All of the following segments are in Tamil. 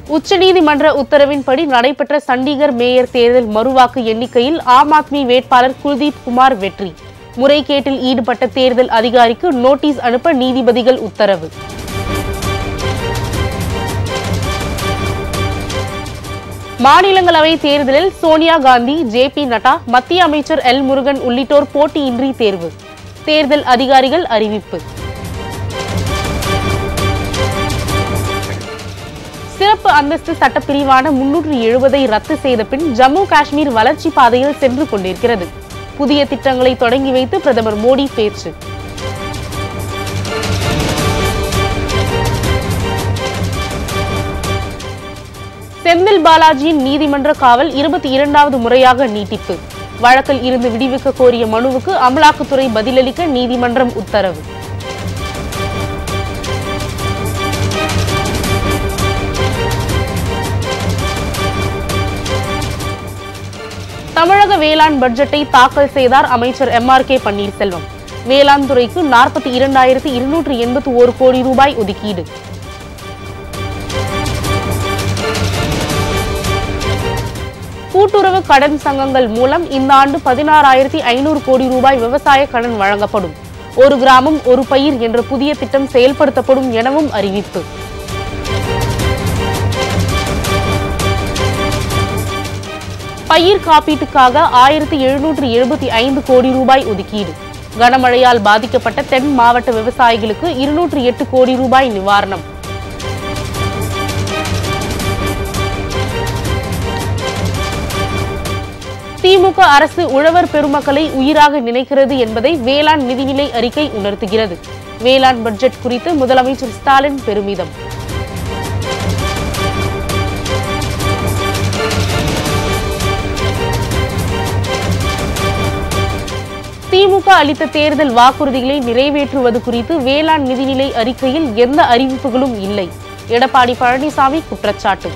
உச்சநீதிமன்ற உத்தரவின்படி நடைபெற்ற சண்டிகர் மேயர் தேர்தல் மறுவாக்கு எண்ணிக்கையில் ஆம் ஆத்மி வேட்பாளர் குல்தீப் குமார் வெற்றி முறைகேட்டில் ஈடுபட்ட தேர்தல் அதிகாரிக்கு நோட்டீஸ் அனுப்ப நீதிபதிகள் உத்தரவு மாநிலங்களவை தேர்தலில் சோனியா காந்தி ஜே பி நட்டா மத்திய அமைச்சர் எல் முருகன் உள்ளிட்டோர் போட்டியின்றி தேர்வு தேர்தல் அதிகாரிகள் அறிவிப்பு சிறப்பு அந்தஸ்து சட்டப்பிரிவான முன்னூற்று எழுபதை ரத்து செய்த பின் ஜம்மு காஷ்மீர் வளர்ச்சி பாதையில் சென்று கொண்டிருக்கிறது புதிய திட்டங்களை தொடங்கி வைத்து பிரதமர் மோடி பேச்சு செந்தில் பாலாஜியின் நீதிமன்ற காவல் இருபத்தி இரண்டாவது முறையாக நீட்டிப்பு வழக்கில் இருந்து விடுவிக்க கோரிய மனுவுக்கு அமலாக்கத்துறை பதிலளிக்க நீதிமன்றம் உத்தரவு தமிழக வேளாண் பட்ஜெட்டை தாக்கல் செய்தார் அமைச்சர் எம் ஆர் கே பன்னீர்செல்வம் வேளாண் துறைக்கு நாற்பத்தி இரண்டாயிரத்தி இருநூற்று எண்பத்தி ஒரு கோடி ரூபாய் ஒதுக்கீடு கூட்டுறவு கடன் சங்கங்கள் மூலம் இந்த ஆண்டு பதினாறாயிரத்தி ஐநூறு கோடி ரூபாய் விவசாய கடன் வழங்கப்படும் ஒரு கிராமம் ஒரு பயிர் என்ற புதிய திட்டம் செயல்படுத்தப்படும் எனவும் அறிவிப்பு பயிர் காப்பீட்டுக்காக ஆயிரத்தி எழுநூற்று எழுபத்தி ஐந்து கோடி ரூபாய் ஒதுக்கீடு கனமழையால் பாதிக்கப்பட்ட தென் மாவட்ட விவசாயிகளுக்கு இருநூற்று எட்டு கோடி ரூபாய் நிவாரணம் திமுக அரசு உழவர் பெருமக்களை உயிராக நினைக்கிறது என்பதை வேளாண் நிதிநிலை அறிக்கை உணர்த்துகிறது வேளாண் பட்ஜெட் குறித்து முதலமைச்சர் ஸ்டாலின் பெருமிதம் திமுக அளித்த தேர்தல் வாக்குறுதிகளை நிறைவேற்றுவது குறித்து வேளாண் நிதிநிலை அறிக்கையில் எந்த அறிவிப்புகளும் இல்லை எடப்பாடி பழனிசாமி குற்றச்சாட்டு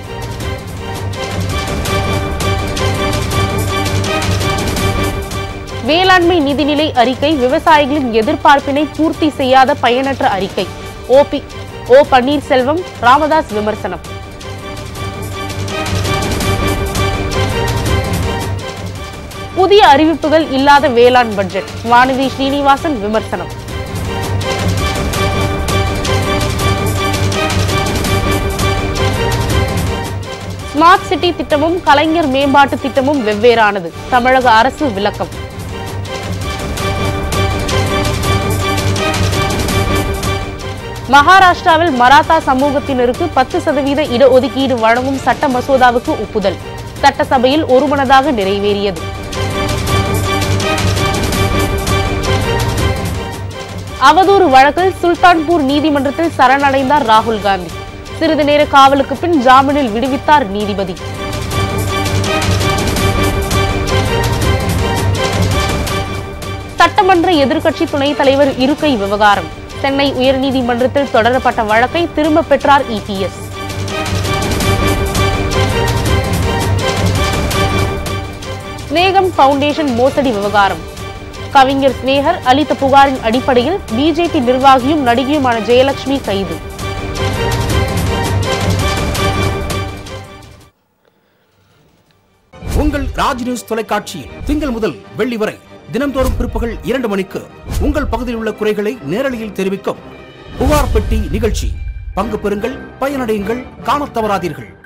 வேளாண்மை நிதிநிலை அறிக்கை விவசாயிகளின் எதிர்பார்ப்பினை பூர்த்தி செய்யாத பயனற்ற அறிக்கை ஓபி ஓ பன்னீர்செல்வம் ராமதாஸ் விமர்சனம் புதிய அறிவிப்புகள் இல்லாத வேளாண் பட்ஜெட் வானதி ஸ்ரீனிவாசன் விமர்சனம் ஸ்மார்ட் சிட்டி திட்டமும் கலைஞர் மேம்பாட்டு திட்டமும் வெவ்வேறானது தமிழக அரசு விளக்கம் மகாராஷ்டிராவில் மராத்தா சமூகத்தினருக்கு பத்து சதவீத இடஒதுக்கீடு வழங்கும் சட்ட மசோதாவுக்கு ஒப்புதல் சட்டசபையில் ஒருமனதாக நிறைவேறியது அவதூறு வழக்கில் சுல்தான்பூர் நீதிமன்றத்தில் சரணடைந்தார் ராகுல் காந்தி சிறிது நேர காவலுக்கு பின் ஜாமீனில் விடுவித்தார் நீதிபதி சட்டமன்ற எதிர்க்கட்சி துணைத் தலைவர் இருக்கை விவகாரம் சென்னை உயர்நீதிமன்றத்தில் தொடரப்பட்ட வழக்கை திரும்ப பெற்றார் இபிஎஸ் ஸ்நேகம் பவுண்டேஷன் மோசடி விவகாரம் கவிஞர் ஸ்னேகர் அளித்த புகாரின் அடிப்படையில் பிஜேபி நிர்வாகியும் நடிகையுமான ஜெயலட்சுமி கைது உங்கள் ராஜ் நியூஸ் தொலைக்காட்சியில் திங்கள் முதல் வெள்ளி வரை தினம்தோறும் பிற்பகல் இரண்டு மணிக்கு உங்கள் பகுதியில் உள்ள குறைகளை நேரலையில் தெரிவிக்கும் புகார் பெட்டி நிகழ்ச்சி பங்கு பெறுங்கள் பயனடையுங்கள் காணத் தவறாதீர்கள்